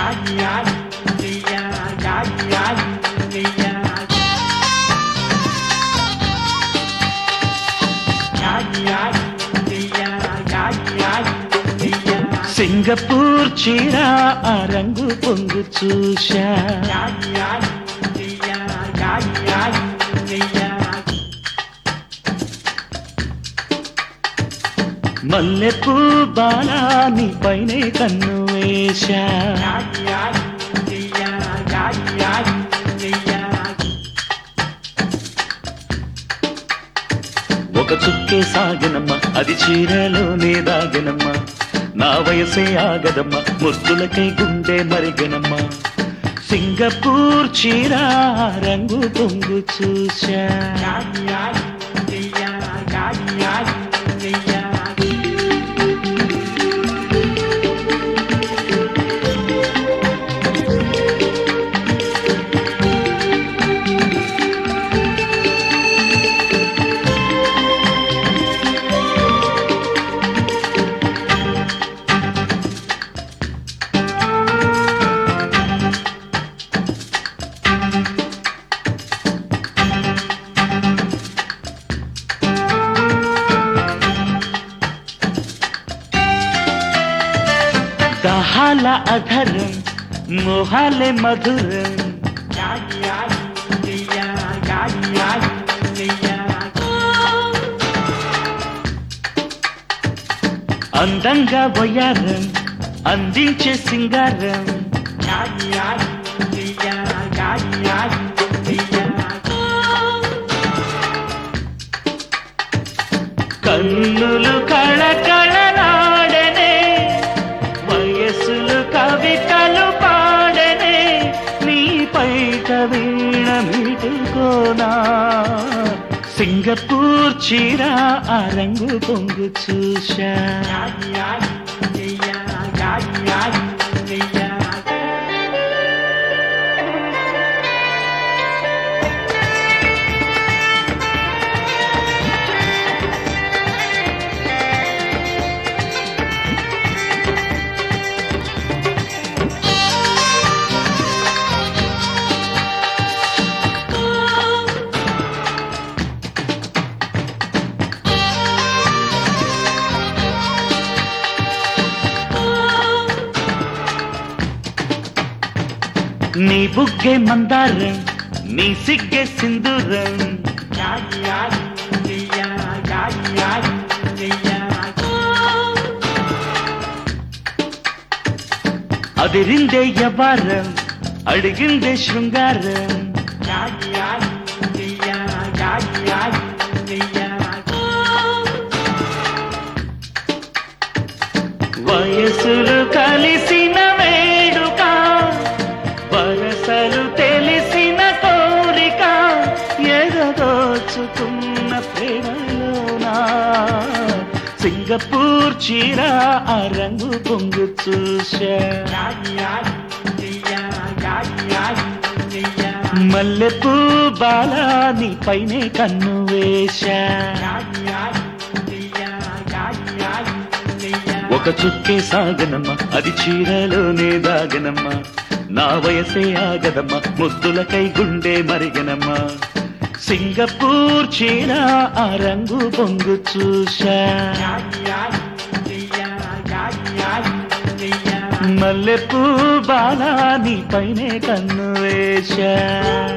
Singapore చీర ఆ రంగు పొంగు చూశా మల్లెపూ బాలా నీ పైనే కన్ను వేశా ఒక చుక్కే సాగనమ్మ అది చీరలోనే దాగనమ్మ నా వయసే ఆగదమ్మ ముద్దులకై గుండె మరిగనమ్మ సింగపూర్ చీర రంగు పొంగు చూశా దహాల అధరం మోహాలే మధురం అందంగా వయారం అందించే సింగారం కన్నులు కళకళలాడనే వయస్సులు కవితలు పాడనే నీ పైట వీణ మీటుకోనా సింగపూర్ చీర ఆ రంగు పొంగు చూశా నీ బుగ్గే మందారం నీ సిగ్గే సింధూరం అదిరిందే యవారం అడిగిందే శృంగారం వయసులు కలిసిన వేడుక వరసలు తెలిసిన కోరిక ఎగదోచుకున్న ప్రేమలోనా సింగపూర్ చీర ఆ రంగు పొంగు చూశా మల్లెపూ బాలా నీ పైనే కన్ను వేశా ఒక చుక్కే సాగనమ్మ అది చీరలోనే దాగనమ్మ నా వయసే ఆగదమ్మ ముద్దులకై గుండె మరిగనమ్మ సింగపూర్ చీర ఆ రంగు పొంగు చూశా మల్లెపూ బాలా నీ పైనే కన్ను వేశా